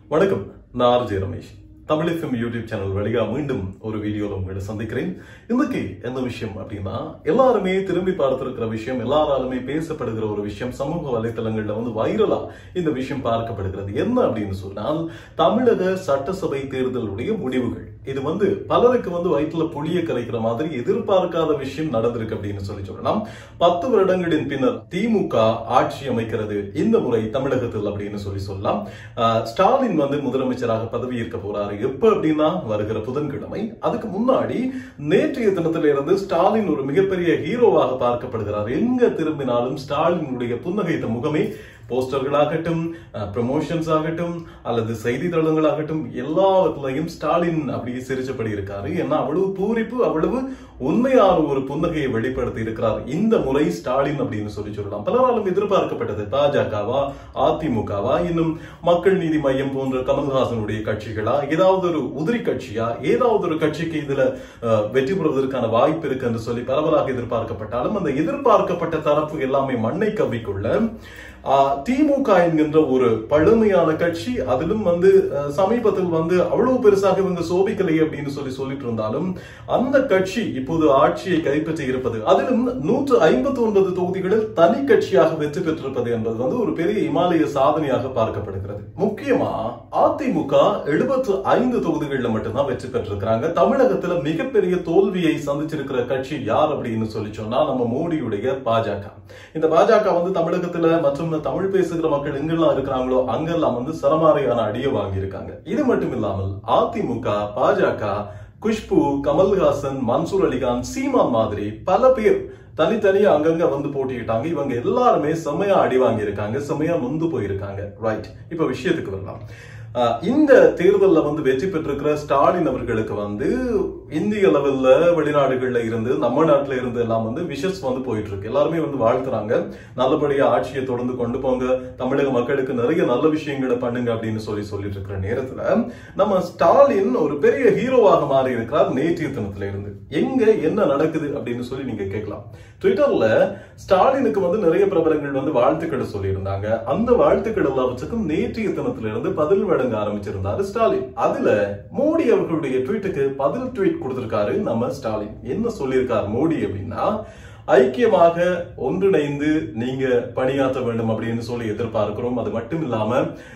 வணக்கம் நான் RJ Ramesh Tamil FM YouTube channel வழியா மீண்டும் ஒரு வீடியோல உங்களை சந்திக்கிறேன் இன்னைக்கு என்ன விஷயம் அப்படின்னா எல்லாருமே திரும்பி பார்த்திருக்கிற விஷயம் எல்லாராலுமே பேசப்படுகிற ஒரு விஷயம் சமூக வலைத்தளங்கள்ல வந்து வைரலா இந்த விஷயம் பார்க்கப்படுகிறது என்ன அப்படின்னு சொன்னால் தமிழக சட்டசபை தேர்தலுடைய முடிவுகள் இது வந்து பலருக்கு வந்து வயிற்றுல புளிய கரைக்கிற மாதிரி எதிர்பார்க்காத விஷயம் நடந்திருக்கு அப்படின்னு சொல்லி சொல்லலாம் பத்து வருடங்களின் பின்னர் திமுக ஆட்சி அமைக்கிறது இந்த முறை தமிழகத்தில் அப்படின்னு சொல்லி சொல்லலாம் ஆஹ் ஸ்டாலின் வந்து முதலமைச்சராக பதவி ஏற்க போறாரு எப்ப அப்படின்னா வருகிற புதன்கிழமை அதுக்கு முன்னாடி நேற்றைய தினத்தில இருந்து ஸ்டாலின் ஒரு மிகப்பெரிய ஹீரோவாக பார்க்கப்படுகிறார் எங்க திரும்பினாலும் ஸ்டாலினுடைய புன்னகைத்த முகமே போஸ்டர்களாகட்டும் ப்ரமோஷன்ஸ் ஆகட்டும் அல்லது செய்தித்தளங்களாகட்டும் எல்லாவற்றிலையும் ஸ்டாலின் அப்படியே சிரிச்சபடி இருக்காரு ஏன்னா அவ்வளவு பூரிப்பு அவ்வளவு உண்மையான ஒரு புன்னகையை வெளிப்படுத்தி இருக்கிறார் இந்த முறை ஸ்டாலின் அப்படின்னு சொல்லி சொல்லலாம் பலராலும் எதிர்பார்க்கப்பட்டது பாஜகவா அதிமுகவா இன்னும் மக்கள் நீதி மையம் போன்ற கமல்ஹாசனுடைய கட்சிகளா ஏதாவது ஒரு உதிரி கட்சியா ஏதாவது ஒரு கட்சிக்கு இதுல அஹ், வெற்றி பெறுவதற்கான வாய்ப்பு இருக்கு என்று சொல்லி பரவலாக எதிர்பார்க்கப்பட்டாலும் அந்த எதிர்பார்க்கப்பட்ட தரப்பு எல்லாமே மண்ணை கவ்விக்கொள்ள ஆஹ், திமுக என்கின்ற ஒரு பழமையான கட்சி அதிலும் வந்து அஹ், சமீபத்தில் வந்து அவ்வளவு பெருசாக இவங்க சோபிக்கலை அப்படின்னு சொல்லி சொல்லிட்டு இருந்தாலும் அந்த கட்சி இப்போது ஆட்சியை கைப்பற்றி இருப்பது அதிலும் நூற்று ஐம்பத்தி ஒன்பது தொகுதிகளில் தனி கட்சியாக வெற்றி பெற்றிருப்பது என்பது வந்து ஒரு பெரிய இமாலய சாதனையாக பார்க்கப்படுகிறது முக்கியமா அதிமுக எழுபத்து ஐந்து தொகுதிகளில் மட்டும்தான் வெற்றி பெற்றிருக்கிறாங்க தமிழகத்துல மிகப்பெரிய தோல்வியை சந்திச்சிருக்கிற கட்சி யார் அப்படின்னு சொல்லி சொன்னா நம்ம மோடியுடைய பாஜக இந்த பாஜக வந்து தமிழகத்துல மற்றும் தமிழ் பேசுகிற மக்கள் எங்கெல்லாம் இருக்கிறாங்களோ அங்கெல்லாம் வந்து சரமாரியான அடியை வாங்கியிருக்காங்க இது மட்டும் இல்லாமல் அதிமுக பாஜக குஷ்பு கமல்ஹாசன் மன்சூர் அலிகான் சீமான் மாதிரி பல பேர் தனித்தனியா அங்கங்க வந்து போட்டிக்கிட்டாங்க இவங்க எல்லாருமே செம்மையா அடி வாங்கியிருக்காங்க செம்மையா நொந்து போயிருக்காங்க ரைட் இப்ப விஷயத்துக்கு வரலாம் ஆஹ் இந்த தேர்தல்ல வந்து வெற்றி பெற்றிருக்கிற ஸ்டாலின் அவர்களுக்கு வந்து இந்திய லெவல்ல வெளிநாடுகள்ல இருந்து நம்ம நாட்டுல இருந்து எல்லாம் வந்து விஷஸ் வந்து போயிட்டு இருக்கு எல்லாருமே வந்து வாழ்த்துறாங்க நல்லபடியா ஆட்சியை தொடர்ந்து கொண்டு போங்க தமிழக மக்களுக்கு நிறைய நல்ல விஷயங்களை பண்ணுங்க அப்படின்னு சொல்லி சொல்லிட்டு இருக்கிற நேரத்துல நம்ம ஸ்டாலின் ஒரு பெரிய ஹீரோவாக மாறி இருக்கிறார் நேற்றைய தினத்துல இருந்து எங்க என்ன நடக்குது அப்படின்னு சொல்லி நீங்க கேட்கலாம் ட்விட்டர்ல ஸ்டாலினுக்கு வந்து நிறைய பிரபலங்கள் வந்து வாழ்த்துக்களை சொல்லியிருந்தாங்க அந்த வாழ்த்துக்கள் எல்லாவற்றுக்கும் நேற்றைய தினத்துல இருந்து பதில் வழங்க ஆரம்பிச்சிருந்தாரு ஸ்டாலின் அதுல மோடி அவர்களுடைய ட்வீட்டுக்கு பதில் ட்வீட் கொடுத்திருக்காரு நம்ம ஸ்டாலின் என்ன சொல்லியிருக்காரு மோடி அப்படின்னா ஐக்கியமாக ஒன்றிணைந்து நீங்க பணியாற்ற வேண்டும் அப்படின்னு சொல்லி எதிர்பார்க்கிறோம் அது மட்டும் இல்லாம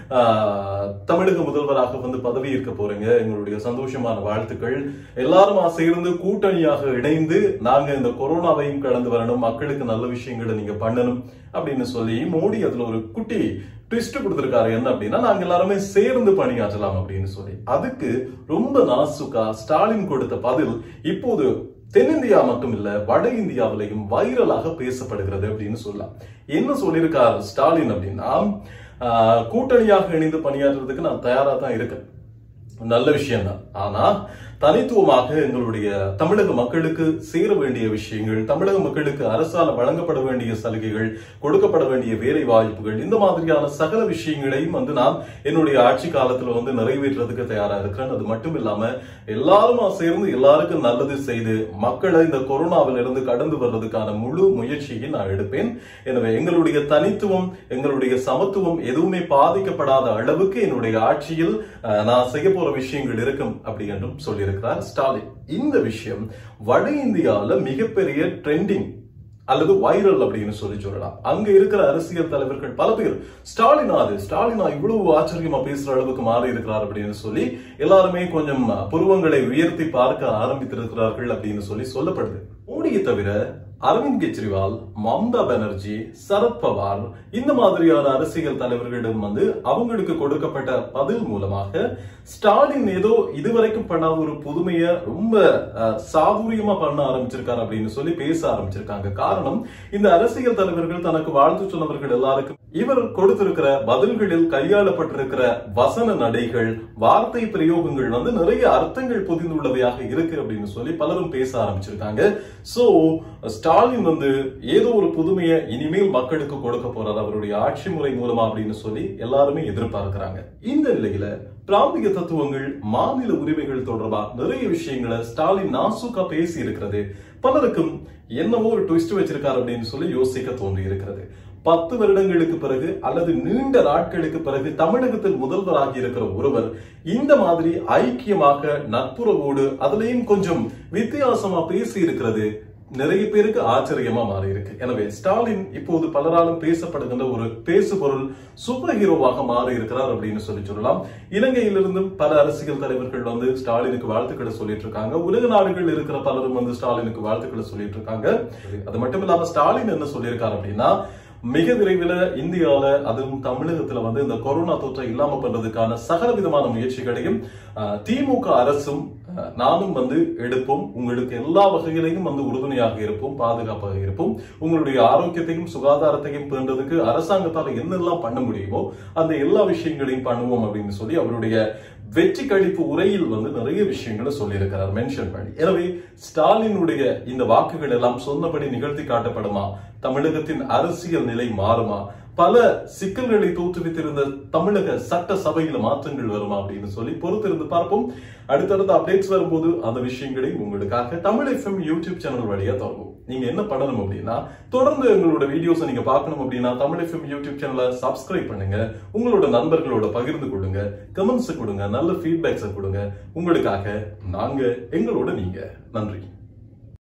ஆஹ், தமிழக முதல்வராக வந்து பதவி ஏற்க போறீங்க எங்களுடைய சந்தோஷமான வாழ்த்துக்கள் எல்லாரும் சேர்ந்து கூட்டணியாக இணைந்து நாங்க இந்த கொரோனாவையும் கடந்து வரணும் மக்களுக்கு நல்ல விஷயங்களை நீங்க பண்ணணும் அப்படின்னு சொல்லி மோடி அதுல ஒரு குட்டி ட்விஸ்ட் கொடுத்திருக்காரு என்ன அப்படின்னா நாங்க எல்லாருமே சேர்ந்து பணியாற்றலாம் அப்படின்னு சொல்லி அதுக்கு ரொம்ப நாசுக்கா ஸ்டாலின் கொடுத்த பதில் இப்போது தென்னிந்தியா மட்டும் இல்ல வட இந்தியாவிலையும் வைரலாக பேசப்படுகிறது அப்படின்னு சொல்லலாம் என்ன சொல்லியிருக்கார் ஸ்டாலின் அப்படின்னா ஆஹ், கூட்டணியாக இணைந்து பணியாற்றுறதுக்கு நான் தயாரா தான் இருக்கேன் நல்ல விஷயம்தான் ஆனா தனித்துவமாக எங்களுடைய தமிழக மக்களுக்கு சேர வேண்டிய விஷயங்கள் தமிழக மக்களுக்கு அரசால வழங்கப்பட வேண்டிய சலுகைகள் கொடுக்கப்பட வேண்டிய வேலை வாய்ப்புகள் இந்த மாதிரியான சகல விஷயங்களையும் வந்து நான் என்னுடைய ஆட்சி காலத்துல வந்து நிறைவேற்றுறதுக்கு தயாரா இருக்கிறேன் அது மட்டும் இல்லாம எல்லாருமா சேர்ந்து எல்லாருக்கும் நல்லது செய்து மக்களை இந்த கொரோனாவில இருந்து கடந்து வர்றதுக்கான முழு முயற்சியை நான் எடுப்பேன் எனவே எங்களுடைய தனித்துவம் எங்களுடைய சமத்துவம் எதுவுமே பாதிக்கப்படாத அளவுக்கு என்னுடைய ஆட்சியில் அஹ், நான் செய்ய போற விஷயங்கள் இருக்கும் அப்படி என்றும் சொல்லியிருக்கிறார் ஸ்டாலின் இந்த விஷயம் வட இந்தியாவுல மிகப்பெரிய ட்ரெண்டிங் அல்லது வைரல் அப்படின்னு சொல்லி சொல்லலாம் அங்க இருக்கிற அரசியல் தலைவர்கள் பல பேர் ஸ்டாலினா அது ஸ்டாலினா இவ்வளவு ஆச்சரியமா பேசுற அளவுக்கு மாறி இருக்கிறார் அப்படின்னு சொல்லி எல்லாருமே கொஞ்சம் புருவங்களை உயர்த்தி பார்க்க ஆரம்பித்திருக்கிறார்கள் அப்படின்னு சொல்லி சொல்லப்படுது மோடியை தவிர அரவிந்த் கெஜ்ரிவால் மம்தா பானர்ஜி சரத்பவார் இந்த மாதிரியான அரசியல் தலைவர்களிடம் வந்து அவங்களுக்கு கொடுக்கப்பட்ட பதில் மூலமாக ஸ்டாலின் ஏதோ இதுவரைக்கும் பண்ணாத ஒரு புதுமைய ரொம்ப அஹ், சாதுரியமா பண்ண ஆரம்பிச்சிருக்காரு அப்படின்னு சொல்லி பேச ஆரம்பிச்சிருக்காங்க காரணம் இந்த அரசியல் தலைவர்கள் தனக்கு வாழ்த்து சொன்னவர்கள் எல்லாருக்கும் இவர் கொடுத்திருக்கிற பதில்களில் கையாளப்பட்டிருக்கிற வசன நடைகள் வார்த்தை பிரயோகங்கள் வந்து நிறைய அர்த்தங்கள் புதிந்துள்ளவையாக இருக்கு அப்படின்னு சொல்லி பலரும் பேச ஆரம்பிச்சிருக்காங்க சோ ஸ்டாலின் வந்து ஏதோ ஒரு புதுமையை இனிமேல் மக்களுக்கு கொடுக்க போறார் அவருடைய ஆட்சி முறை மூலமா அப்படின்னு சொல்லி எல்லாருமே எதிர்பார்க்கிறாங்க இந்த நிலையில பிராந்திய தத்துவங்கள் மாநில உரிமைகள் தொடர்பா நிறைய விஷயங்களை ஸ்டாலின் நாசுக்கா பேசி இருக்கிறது பலருக்கும் என்னவோ ஒரு ட்விஸ்ட் வச்சிருக்காரு அப்படின்னு சொல்லி யோசிக்க தோன்றி இருக்கிறது பத்து வருடங்களுக்கு பிறகு அல்லது நீண்ட நாட்களுக்கு பிறகு தமிழகத்தில் முதல்வராகி இருக்கிற ஒருவர் இந்த மாதிரி ஐக்கியமாக நட்புறவோடு அதுலயும் கொஞ்சம் வித்தியாசமா பேசி இருக்கிறது நிறைய பேருக்கு ஆச்சரியமா மாறி இருக்கு எனவே ஸ்டாலின் இப்போது பலராலும் பேசப்படுகின்ற ஒரு பேசுபொருள் சூப்பர் ஹீரோவாக மாறி இருக்கிறார் அப்படின்னு சொல்லி சொல்லலாம் இலங்கையிலிருந்தும் பல அரசியல் தலைவர்கள் வந்து ஸ்டாலினுக்கு வாழ்த்துக்களை சொல்லிட்டு இருக்காங்க உலக நாடுகள் இருக்கிற பலரும் வந்து ஸ்டாலினுக்கு வாழ்த்துக்களை சொல்லிட்டு இருக்காங்க அது மட்டும் இல்லாம ஸ்டாலின் என்ன சொல்லியிருக்காரு அப்படின்னா மிக விரைவில் இந்தியால அதுவும் தமிழகத்துல வந்து இந்த கொரோனா தொற்றை இல்லாம பண்றதுக்கான சகல விதமான முயற்சிகளையும் அஹ், திமுக அரசும் அஹ், நானும் வந்து எடுப்போம் உங்களுக்கு எல்லா வகையிலையும் வந்து உறுதுணையாக இருப்போம் பாதுகாப்பாக இருப்போம் உங்களுடைய ஆரோக்கியத்தையும் சுகாதாரத்தையும் பேண்டதுக்கு அரசாங்கத்தால என்னெல்லாம் பண்ண முடியுமோ அந்த எல்லா விஷயங்களையும் பண்ணுவோம் அப்படின்னு சொல்லி அவருடைய வெற்றி கழிப்பு உரையில் வந்து நிறைய விஷயங்களை சொல்லியிருக்கிறார் மென்ஷன் பண்ணி எனவே ஸ்டாலினுடைய இந்த வாக்குகள் எல்லாம் சொன்னபடி நிகழ்த்தி காட்டப்படுமா தமிழகத்தின் அரசியல் நிலை மாறுமா பல சிக்கல்களை தோற்றுவித்திருந்த தமிழக சட்ட சபையில மாற்றங்கள் வருமா அப்படின்னு சொல்லி பொறுத்திருந்து பார்ப்போம் அடுத்தடுத்த அப்டேட்ஸ் வரும்போது அந்த விஷயங்களை உங்களுக்காக தமிழ் எஃப்எம் யூடியூப் சேனல் வழியா தொடங்கும் நீங்க என்ன பண்ணணும் அப்படின்னா தொடர்ந்து எங்களோட வீடியோஸ் நீங்க பார்க்கணும் அப்படின்னா தமிழ் எஃப்எம் யூடியூப் சேனலை சப்ஸ்கிரைப் பண்ணுங்க உங்களோட நண்பர்களோட பகிர்ந்து கொடுங்க கமெண்ட்ஸ் கொடுங்க நல்ல ஃபீட்பேக்ஸை கொடுங்க உங்களுக்காக நாங்க எங்களோட நீங்க நன்றி